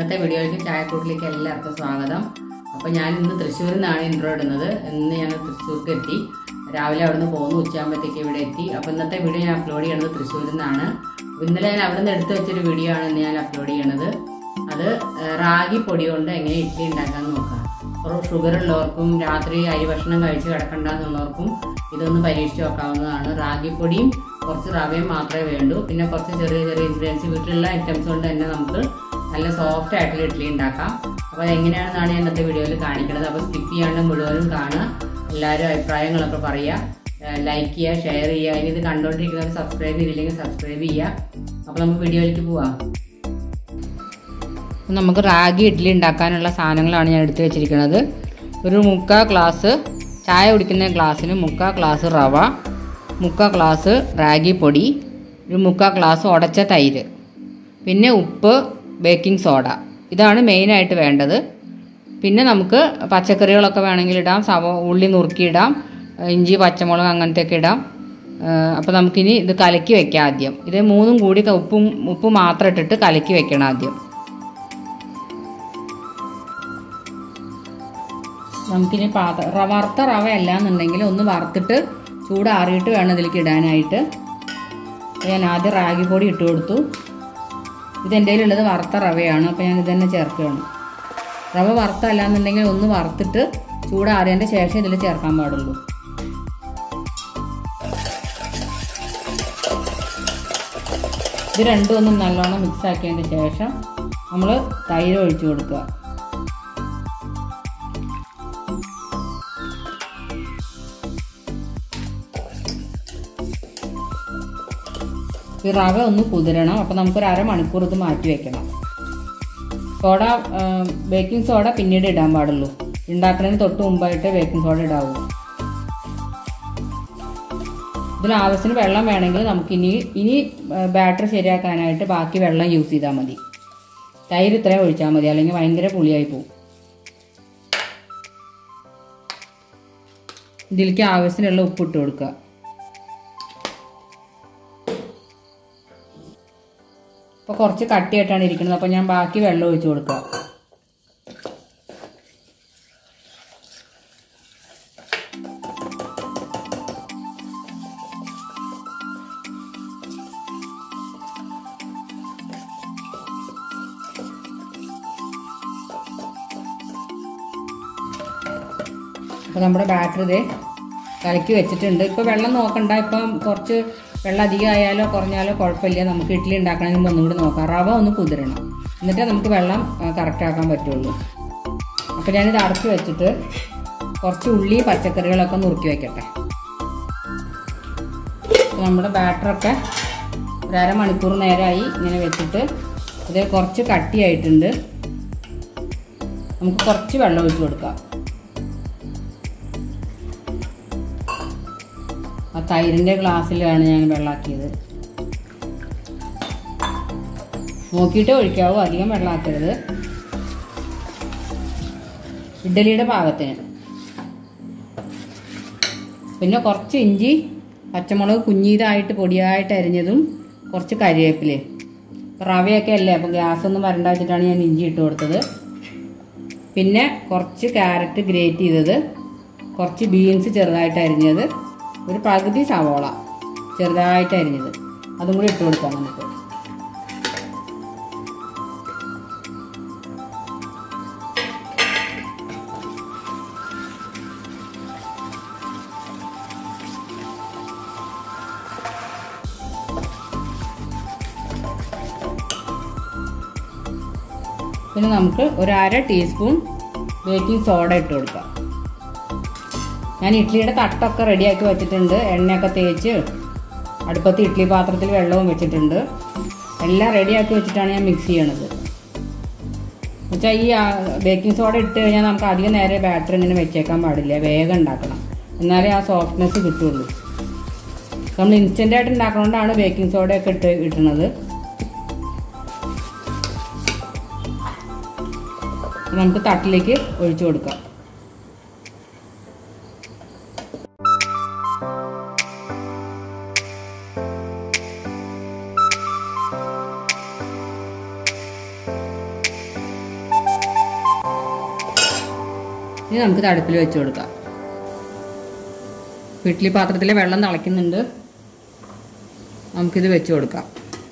ഇന്നത്തെ വീഡിയോയിലേക്ക് ചായക്കൂട്ടിലേക്ക് എല്ലാവർക്കും സ്വാഗതം അപ്പോൾ ഞാൻ ഇന്ന് തൃശ്ശൂരിൽ നിന്നാണ് ഇൻട്രോ ഇടുന്നത് ഇന്ന് ഞങ്ങൾ തൃശ്ശൂർക്ക് എത്തി രാവിലെ അവിടെ നിന്ന് പോകുന്നു ഉച്ചയാകുമ്പോഴത്തേക്ക് ഇവിടെ എത്തി അപ്പോൾ ഇന്നത്തെ വീഡിയോ ഞാൻ അപ്ലോഡ് ചെയ്യുന്നത് തൃശ്ശൂരിൽ നിന്നാണ് ഇന്നലെ ഞാൻ അവിടെ നിന്ന് എടുത്തു വെച്ചൊരു വീഡിയോ ആണ് ഇന്ന് ഞാൻ അപ്ലോഡ് ചെയ്യണത് അത് ഏഹ്, റാഗി പൊടി കൊണ്ട് എങ്ങനെ ഇഡ്ഡലി ഉണ്ടാക്കാമെന്ന് നോക്കാം അപ്പോൾ ഷുഗർ ഉള്ളവർക്കും രാത്രി അരി ഭക്ഷണം കഴിച്ച് കിടക്കണ്ടെന്നുള്ളവർക്കും ഇതൊന്ന് പരീക്ഷിച്ച് നോക്കാവുന്നതാണ് റാഗിപ്പൊടിയും കുറച്ച് റവയും മാത്രമേ വേണ്ടൂ പിന്നെ കുറച്ച് ചെറിയ ചെറിയ ഇൻഗ്രീഡിയൻസ് വീട്ടിലുള്ള ഐറ്റംസ് കൊണ്ട് തന്നെ നമുക്ക് നല്ല സോഫ്റ്റ് ആയിട്ടുള്ള ഇഡ്ഡലി ഉണ്ടാക്കാം അപ്പോൾ എങ്ങനെയാണെന്നാണ് ഞാൻ ഇന്നത്തെ വീഡിയോയിൽ കാണിക്കുന്നത് അപ്പോൾ സ്കിപ്പ് ചെയ്യാണ്ട് മുഴുവനും കാണുക എല്ലാവരും അഭിപ്രായങ്ങളൊക്കെ പറയുക ലൈക്ക് ചെയ്യുക ഷെയർ ചെയ്യുക ഇനി ഇത് കണ്ടുകൊണ്ടിരിക്കുന്നവർ സബ്സ്ക്രൈബ് ചെയ്തില്ലെങ്കിൽ സബ്സ്ക്രൈബ് ചെയ്യുക അപ്പോൾ നമുക്ക് വീഡിയോയിലേക്ക് പോവാം നമുക്ക് റാഗി ഇഡ്ഡലി ഉണ്ടാക്കാനുള്ള സാധനങ്ങളാണ് ഞാൻ എടുത്തു വെച്ചിരിക്കുന്നത് ഒരു മുക്കാൽ ഗ്ലാസ് ചായ കുടിക്കുന്ന ഗ്ലാസ്സിന് മുക്കാൽ ഗ്ലാസ് റവ മുക്കാൽ ഗ്ലാസ് റാഗി പൊടി ഒരു മുക്കാൽ ഗ്ലാസ് ഉടച്ച തൈര് പിന്നെ ഉപ്പ് ബേക്കിംഗ് സോഡ ഇതാണ് മെയിനായിട്ട് വേണ്ടത് പിന്നെ നമുക്ക് പച്ചക്കറികളൊക്കെ വേണമെങ്കിൽ ഇടാം സവ ഉള്ളി നുറുക്കിയിടാം ഇഞ്ചി പച്ചമുളക് അങ്ങനത്തെയൊക്കെ ഇടാം അപ്പോൾ നമുക്കിനി ഇത് കലക്കി വെക്കാം ആദ്യം ഇത് മൂന്നും കൂടി ക- ഉപ്പും ഉപ്പ് മാത്രം ഇട്ടിട്ട് കലക്കി വെക്കണം ആദ്യം നമുക്കിനി പാത്ര റ- വറുത്ത റവ അല്ല എന്നുണ്ടെങ്കിൽ ഒന്ന് വറുത്തിട്ട് ചൂടാറിയിട്ട് വേണം ഇതിലേക്ക് ഇടാനായിട്ട് ഞാൻ ആദ്യം റാഗി പൊടി ഇട്ട് കൊടുത്തു ഇത് എൻ്റെ കയ്യിലുള്ളത് വറുത്ത റവയാണ് അപ്പോൾ ഞാൻ ഇത് തന്നെ ചേർക്കുകയാണ് റവ വറുത്തല്ല എന്നുണ്ടെങ്കിൽ ഒന്ന് വറുത്തിട്ട് ചൂടാറിയതിൻ്റെ ശേഷം ഇതിൽ ചേർക്കാൻ പാടുള്ളൂ ഇത് രണ്ടും ഒന്നും നല്ലോണം മിക്സ് ആക്കിയതിന് ശേഷം നമ്മൾ തൈര് ഒഴിച്ചു കൊടുക്കുക ഈ റവ ഒന്ന് കുതിരണം അപ്പോൾ നമുക്കൊരു അരമണിക്കൂർ ഇത് മാറ്റി വെക്കണം സോഡ ബേക്കിംഗ് സോഡ പിന്നീട് ഇടാൻ പാടുള്ളൂ ഉണ്ടാക്കുന്നതിന് തൊട്ട് മുമ്പായിട്ട് ബേക്കിംഗ് സോഡ ഇടാവൂ ഇതിന് ആവശ്യത്തിന് വെള്ളം വേണമെങ്കിൽ നമുക്ക് ഇനി ഇനി ബാറ്റർ ശരിയാക്കാനായിട്ട് ബാക്കി വെള്ളം യൂസ് ചെയ്താൽ മതി തൈര് ഇത്രയും ഒഴിച്ചാൽ മതി അല്ലെങ്കിൽ ഭയങ്കര പുളിയായി പോകും ഇതിലേക്ക് ആവശ്യത്തിനുള്ള ഉപ്പിട്ട് കൊടുക്കുക അപ്പോൾ കുറച്ച് കട്ടിയായിട്ടാണ് ഇരിക്കുന്നത് അപ്പോൾ ഞാൻ ബാക്കി വെള്ളം ഒഴിച്ചു കൊടുക്കുക അപ്പോൾ നമ്മുടെ ബാറ്ററി ഇതേ കലക്കി വെച്ചിട്ടുണ്ട് ഇപ്പോൾ വെള്ളം നോക്കണ്ട ഇപ്പം കുറച്ച് വെള്ളം അധികം ആയാലോ കുറഞ്ഞാലോ കുഴപ്പമില്ല നമുക്ക് ഇഡ്ഡലി ഉണ്ടാക്കണമെങ്കിൽ ഒന്നും കൂടി നോക്കാം റവ ഒന്ന് കുതിരണം എന്നിട്ടേ നമുക്ക് വെള്ളം കറക്റ്റ് ആക്കാൻ പറ്റുള്ളൂ അപ്പോൾ ഞാനിത് അടച്ച് വെച്ചിട്ട് കുറച്ച് ഉള്ളി പച്ചക്കറികളൊക്കെ നുറുക്കി വെക്കട്ടെ അപ്പോൾ നമ്മുടെ ബാറ്ററൊക്കെ ഒരു അരമണിക്കൂർ നേരമായി ഇങ്ങനെ വെച്ചിട്ട് ഇത് കുറച്ച് കട്ടിയായിട്ടുണ്ട് നമുക്ക് കുറച്ച് വെള്ളം ഒഴിച്ച് കൊടുക്കാം ആ തൈരിൻ്റെ ഗ്ലാസ്സിലാണ് ഞാൻ വെള്ളമാക്കിയത് നോക്കിയിട്ട് ഒഴിക്കാവൂ അധികം വെള്ളമാക്കരുത് ഇഡ്ഡലിയുടെ പാകത്തിന് പിന്നെ കുറച്ച് ഇഞ്ചി പച്ചമുളക് കുഞ്ഞീതായിട്ട് പൊടിയായിട്ട് അരിഞ്ഞതും കുറച്ച് കരിവേപ്പില റവയൊക്കെ അല്ലേ അപ്പോൾ ഗ്യാസ് ഒന്നും വരണ്ട വെച്ചിട്ടാണ് ഞാൻ ഇഞ്ചി ഇട്ട് കൊടുത്തത് പിന്നെ കുറച്ച് ക്യാരറ്റ് ഗ്രേറ്റ് ചെയ്തത് കുറച്ച് ബീൻസ് ചെറുതായിട്ട് അരിഞ്ഞത് ഒരു പകുതി സവോള ചെറുതായിട്ട് അരിഞ്ഞത് അതും കൂടി ഇട്ട് കൊടുക്കാം നമുക്ക് പിന്നെ നമുക്ക് ഒരു അര ടീസ്പൂൺ ബേക്കിംഗ് സോഡ ഇട്ട് കൊടുക്കാം ഞാൻ ഇഡ്ഡലിയുടെ തട്ടൊക്കെ റെഡിയാക്കി വെച്ചിട്ടുണ്ട് എണ്ണയൊക്കെ തേച്ച് അടുപ്പത്ത് ഇഡ്ഡലി പാത്രത്തിൽ വെള്ളവും വെച്ചിട്ടുണ്ട് എല്ലാം റെഡിയാക്കി വെച്ചിട്ടാണ് ഞാൻ മിക്സ് ചെയ്യണത് എന്നുവെച്ചാൽ ഈ ബേക്കിംഗ് സോഡ ഇട്ട് കഴിഞ്ഞാൽ നമുക്ക് അധികം നേരെ ബാറ്റർ ഇങ്ങനെ വെച്ചേക്കാൻ പാടില്ല വേഗം ഉണ്ടാക്കണം എന്നാലേ ആ സോഫ്റ്റ്നെസ് കിട്ടുള്ളൂ നമ്മൾ ഇൻസ്റ്റൻ്റ് ആയിട്ട് ഉണ്ടാക്കണോണ്ടാണ് ബേക്കിംഗ് സോഡയൊക്കെ ഇട്ട് ഇട്ടുന്നത് നമുക്ക് തട്ടിലേക്ക് ഒഴിച്ചു കൊടുക്കാം ഇനി നമുക്കിത് അടുപ്പിൽ വെച്ച് കൊടുക്കാം ഇഡ്ഡലി പാത്രത്തിലെ വെള്ളം തിളയ്ക്കുന്നുണ്ട് നമുക്കിത് വെച്ച് കൊടുക്കാം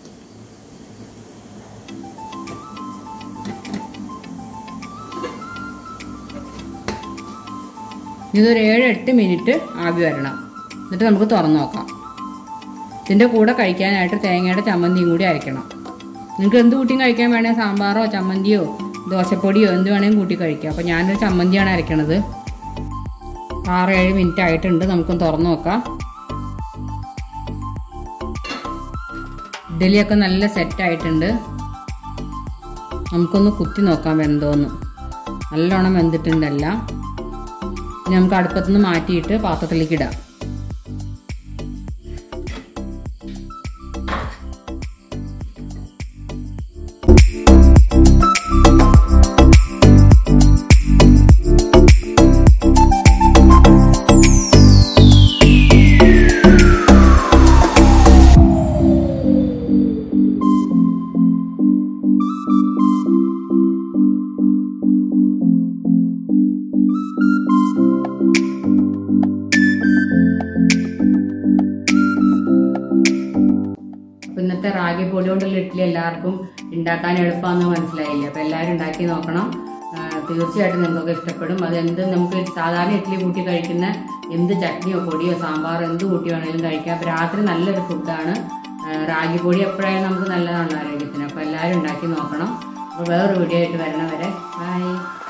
ഇതൊരു ഏഴ് എട്ട് മിനിറ്റ് ആവി വരണം എന്നിട്ട് നമുക്ക് തുറന്ന് നോക്കാം ഇതിൻ്റെ കൂടെ കഴിക്കാനായിട്ട് തേങ്ങയുടെ ചമ്മന്തിയും കൂടി അരയ്ക്കണം നിങ്ങൾക്ക് എന്ത് കൂട്ടിയും കഴിക്കാൻ വേണേൽ സാമ്പാറോ ചമ്മന്തിയോ ദോശപ്പൊടിയോ എന്ത് വേണമെങ്കിലും കൂട്ടി കഴിക്കാം അപ്പോൾ ഞാനൊരു ചമ്മന്തിയാണ് അരയ്ക്കണത് ആറ് ഏഴ് മിനിറ്റ് ആയിട്ടുണ്ട് നമുക്കൊന്ന് തുറന്ന് നോക്കാം ഇഡ്ഡലിയൊക്കെ നല്ല സെറ്റ് ആയിട്ടുണ്ട് നമുക്കൊന്ന് കുത്തി നോക്കാം വെന്തോന്ന് നല്ലോണം വെന്തിട്ടുണ്ടെല്ലാം ഇനി നമുക്ക് അടുപ്പത്തുനിന്ന് മാറ്റിയിട്ട് പാത്രത്തിലേക്ക് ഇടാം അപ്പൊ ഇന്നത്തെ റാഗി പൊടി കൊണ്ടുള്ള ഇഡ്ഡലി എല്ലാവർക്കും ഉണ്ടാക്കാൻ എളുപ്പമാണെന്ന് മനസ്സിലായില്ല അപ്പൊ എല്ലാവരും ഉണ്ടാക്കി നോക്കണം ആ, തീർച്ചയായിട്ടും നിങ്ങൾക്കൊക്കെ ഇഷ്ടപ്പെടും അത് എന്ത് നമുക്ക് സാധാരണ ഇഡ്ഡലി കൂട്ടി കഴിക്കുന്ന എന്ത് ചട്നിയോ പൊടിയോ സാമ്പാറോ എന്ത് കൂട്ടി വേണമെങ്കിലും കഴിക്കാം അപ്പൊ രാത്രി നല്ലൊരു ഫുഡാണ് റാഗി പൊടി എപ്പോഴായാലും നമുക്ക് നല്ലതാണ് ആരോഗ്യത്തിന് അപ്പൊ എല്ലാവരും ഉണ്ടാക്കി നോക്കണം അപ്പൊ വേറൊരു വീഡിയോ ആയിട്ട് വരണവരെ ബൈ